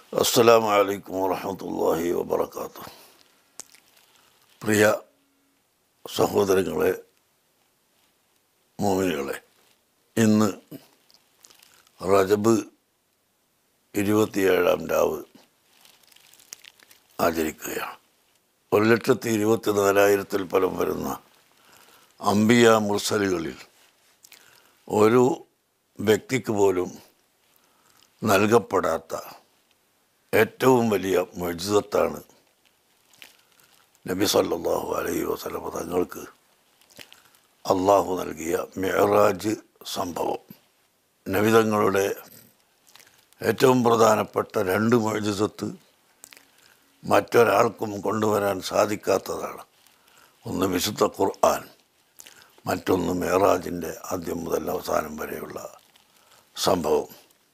അസ്സലാം വലൈക്കും വറഹമത്തല്ലാഹി വബർക്കാത്തു പ്രിയ സഹോദരങ്ങളെ മോമിനികളെ ഇന്ന് റജബ് ഇരുപത്തിയേഴാം രാവ് ആചരിക്കുകയാണ് ഒരു ലക്ഷത്തി ഇരുപത്തി നാലായിരത്തിൽ പരം വരുന്ന അംബിയ മുർസലുകളിൽ ഒരു വ്യക്തിക്ക് പോലും നൽകപ്പെടാത്ത ഏറ്റവും വലിയ മജിതത്താണ് നബി സല്ലല്ലാഹു അലൈഹി വസല്ലമ തങ്ങൾക്ക് അള്ളാഹു നൽകിയ മെഹറാജ് സംഭവം നബിതങ്ങളുടെ ഏറ്റവും പ്രധാനപ്പെട്ട രണ്ട് മജിതത്ത് മറ്റൊരാൾക്കും കൊണ്ടുവരാൻ സാധിക്കാത്തതാണ് ഒന്ന് വിശുദ്ധ ഖുർആൻ മറ്റൊന്ന് മെഹറാജിൻ്റെ ആദ്യം മുതൽ അവസാനം വരെയുള്ള സംഭവം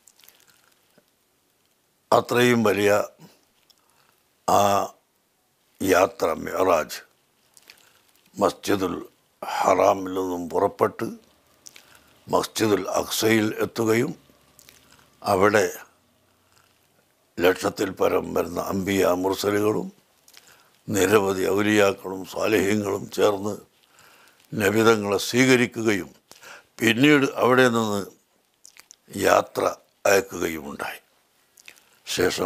അത്രയും വലിയ ആ യാത്ര മെഹറാജ് മസ്ജിദുൽ ഹറാമിൽ നിന്നും പുറപ്പെട്ട് മസ്ജിദുൽ അക്സയിൽ എത്തുകയും അവിടെ ലക്ഷത്തിൽ പരം വരുന്ന അമ്പിയ മുർസലുകളും നിരവധി ഔലിയാക്കളും സ്വാലഹ്യങ്ങളും ചേർന്ന് നബിതങ്ങളെ സ്വീകരിക്കുകയും പിന്നീട് അവിടെ നിന്ന് യാത്ര അയക്കുകയുമുണ്ടായി ശേഷം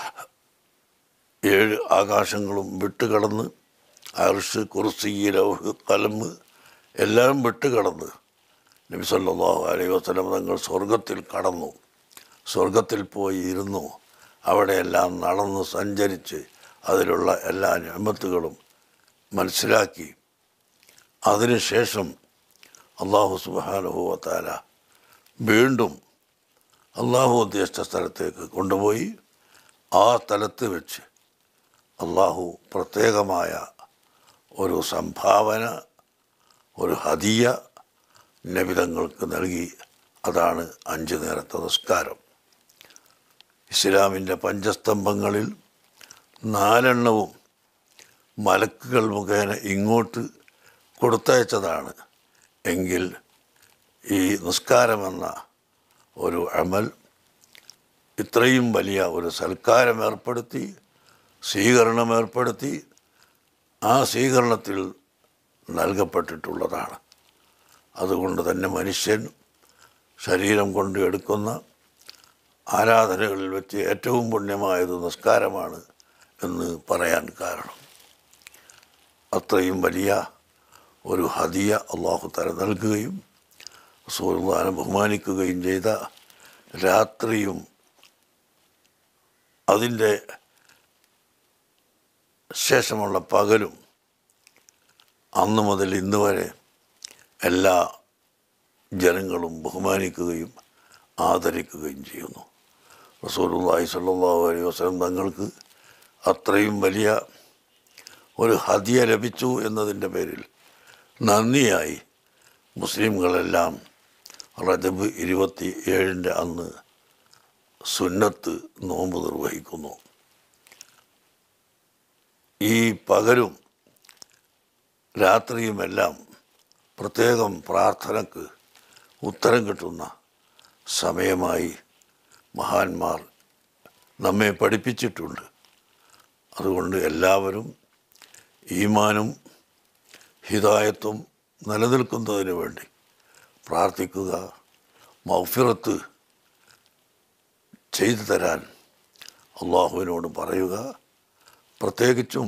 ഏഴ് ആകാശങ്ങളും വിട്ടുകടന്ന് അർഷ് കുർസി ലൗഹ് കലമ്പ് എല്ലാം വിട്ടുകടന്ന് നബി സല്ലല്ലാഹു അലൈഹി വസല്ലം തങ്ങൾ സ്വർഗത്തിൽ കടന്നു സ്വർഗത്തിൽ പോയി ഇരുന്നു അവിടെയെല്ലാം നടന്ന് സഞ്ചരിച്ച് അതിലുള്ള എല്ലാ ഞമത്തുകളും മനസ്സിലാക്കി അതിനുശേഷം അള്ളാഹു സുബാനുഭവത്താല വീണ്ടും അള്ളാഹു ഉദ്ദേശിച്ച സ്ഥലത്തേക്ക് കൊണ്ടുപോയി ആ സ്ഥലത്ത് വെച്ച് അള്ളാഹു പ്രത്യേകമായ ഒരു സംഭാവന ഒരു ഹദിയ നബിതങ്ങൾക്ക് നൽകി അതാണ് അഞ്ച് നേരത്തെ നിസ്കാരം ഇസ്ലാമിൻ്റെ പഞ്ചസ്തംഭങ്ങളിൽ നാലെണ്ണവും മലക്കുകൾ മുഖേന ഇങ്ങോട്ട് കൊടുത്തയച്ചതാണ് എങ്കിൽ ഈ നിസ്കാരമെന്ന ഒരു അമൽ ഇത്രയും വലിയ ഒരു സൽക്കാരം ഏർപ്പെടുത്തി സ്വീകരണം ഏർപ്പെടുത്തി ആ സ്വീകരണത്തിൽ നൽകപ്പെട്ടിട്ടുള്ളതാണ് അതുകൊണ്ട് തന്നെ മനുഷ്യൻ ശരീരം കൊണ്ട് എടുക്കുന്ന ആരാധനകളിൽ വെച്ച് ഏറ്റവും പുണ്യമായത് നിസ്കാരമാണ് എന്ന് പറയാൻ കാരണം അത്രയും വലിയ ഒരു ഹദിയ അള്ളാഹു തല നൽകുകയും റസൂലുള്ളാഹിനെ ബഹുമാനിക്കുകയും ചെയ്ത രാത്രിയും അതിൻ്റെ ശേഷമുള്ള പകലും അന്ന് മുതൽ ഇന്ന് വരെ എല്ലാ ജനങ്ങളും ബഹുമാനിക്കുകയും ആദരിക്കുകയും ചെയ്യുന്നു റസൂലുള്ളാഹി സ്വല്ലല്ലാഹു അലൈഹി വസല്ലം തങ്ങൾക്ക് അത്രയും വലിയ ഒരു ഹദിയ ലഭിച്ചു എന്നതിൻ്റെ പേരിൽ നന്ദിയായി മുസ്ലിംകളെല്ലാം റജബ് ഇരുപത്തി ഏഴിൻ്റെ അന്ന് സുന്നത്ത് നോമ്പ് നിർവഹിക്കുന്നു ഈ പകലും രാത്രിയുമെല്ലാം പ്രത്യേകം പ്രാർത്ഥനക്ക് ഉത്തരം കിട്ടുന്ന സമയമായി മഹാന്മാർ നമ്മെ പഠിപ്പിച്ചിട്ടുണ്ട് അതുകൊണ്ട് എല്ലാവരും ഈമാനും ഹിതായത്തും നിലനിൽക്കുന്നതിന് വേണ്ടി പ്രാർത്ഥിക്കുക മൗഫിറത്ത് ചെയ്തു തരാൻ അള്ളാഹുവിനോട് പറയുക പ്രത്യേകിച്ചും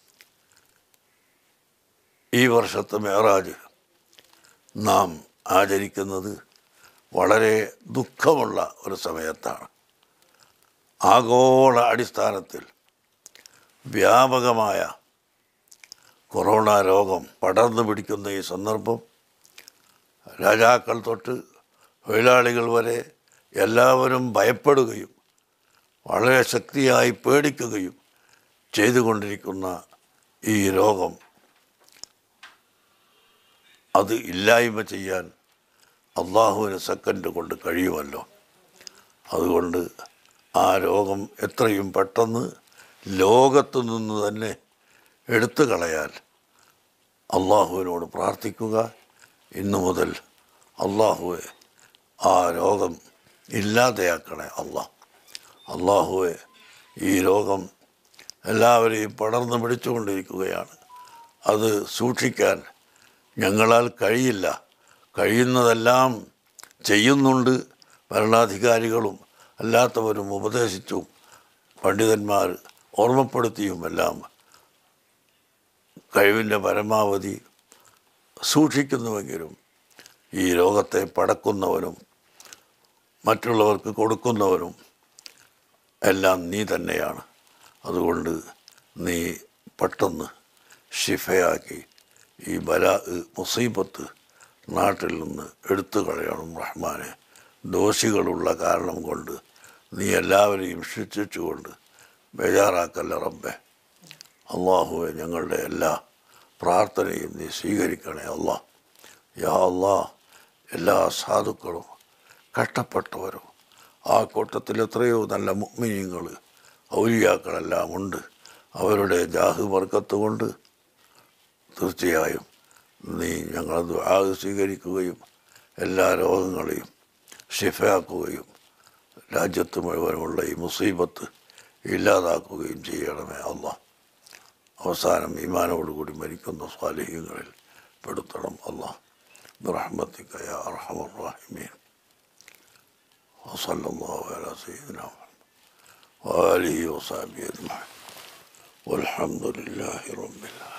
ഈ വർഷത്തെ മേറാജ് നാം ആചരിക്കുന്നത് വളരെ ദുഃഖമുള്ള ഒരു സമയത്താണ് ആഗോള അടിസ്ഥാനത്തിൽ വ്യാപകമായ കൊറോണ രോഗം പടർന്നു പിടിക്കുന്ന ഈ സന്ദർഭം രാജാക്കൾ തൊട്ട് തൊഴിലാളികൾ വരെ എല്ലാവരും ഭയപ്പെടുകയും വളരെ ശക്തിയായി പേടിക്കുകയും ചെയ്തുകൊണ്ടിരിക്കുന്ന ഈ രോഗം അത് ഇല്ലായ്മ ചെയ്യാൻ അള്ളാഹുവിന് സെക്കൻഡ് കൊണ്ട് കഴിയുമല്ലോ അതുകൊണ്ട് ആ രോഗം എത്രയും പെട്ടെന്ന് ലോകത്തു നിന്ന് തന്നെ എടുത്തു കളയാൻ അള്ളാഹുവിനോട് പ്രാർത്ഥിക്കുക ഇന്നു മുതൽ അള്ളാഹുവെ ആ രോഗം ഇല്ലാതെയാക്കണേ അള്ളാഹ് അള്ളാഹുവെ ഈ രോഗം എല്ലാവരെയും പടർന്നു പിടിച്ചുകൊണ്ടിരിക്കുകയാണ് അത് സൂക്ഷിക്കാൻ ഞങ്ങളാൽ കഴിയില്ല കഴിയുന്നതെല്ലാം ചെയ്യുന്നുണ്ട് ഭരണാധികാരികളും അല്ലാത്തവരും ഉപദേശിച്ചും പണ്ഡിതന്മാർ ഓർമ്മപ്പെടുത്തിയുമെല്ലാം കഴിവിൻ്റെ പരമാവധി സൂക്ഷിക്കുന്നുവെങ്കിലും ഈ രോഗത്തെ പടക്കുന്നവനും മറ്റുള്ളവർക്ക് കൊടുക്കുന്നവനും എല്ലാം നീ തന്നെയാണ് അതുകൊണ്ട് നീ പെട്ടെന്ന് ഷിഫയാക്കി ഈ ബല മുസീബത്ത് നാട്ടിൽ നിന്ന് എടുത്തു കളയണം റഹ്മാനെ ദോഷികളുള്ള കാരണം കൊണ്ട് നീ എല്ലാവരെയും ശിക്ഷിച്ചുകൊണ്ട് ബേജാറാക്കല്ല റബ്ബെ അള്ളാഹുവെ ഞങ്ങളുടെ എല്ലാ പ്രാർത്ഥനയും നീ സ്വീകരിക്കണേ അല്ലാ യാ അല്ലാ എല്ലാ സാധുക്കളും കഷ്ടപ്പെട്ടവരും ആ കൂട്ടത്തിൽ എത്രയോ നല്ല മുഗ്മിനിയങ്ങൾ ഔലിയാക്കളെല്ലാം ഉണ്ട് അവരുടെ ജാഹ് വർക്കത്ത് കൊണ്ട് തീർച്ചയായും നീ ഞങ്ങളത് ആകെ സ്വീകരിക്കുകയും എല്ലാ രോഗങ്ങളെയും ഷിഫയാക്കുകയും രാജ്യത്ത് മുഴുവനുമുള്ള ഈ മുസീബത്ത് ഇല്ലാതാക്കുകയും ചെയ്യണമേ അല്ല അവസാനം ഈമാനോടുകൂടി മരിക്കുന്ന സ്വാലിഹ്യങ്ങളിൽ പെടുത്തണം അല്ല برحمتك يا أرحم الراحمين وصلى الله على سيدنا محمد وآله وصحبه أجمعين والحمد لله رب العالمين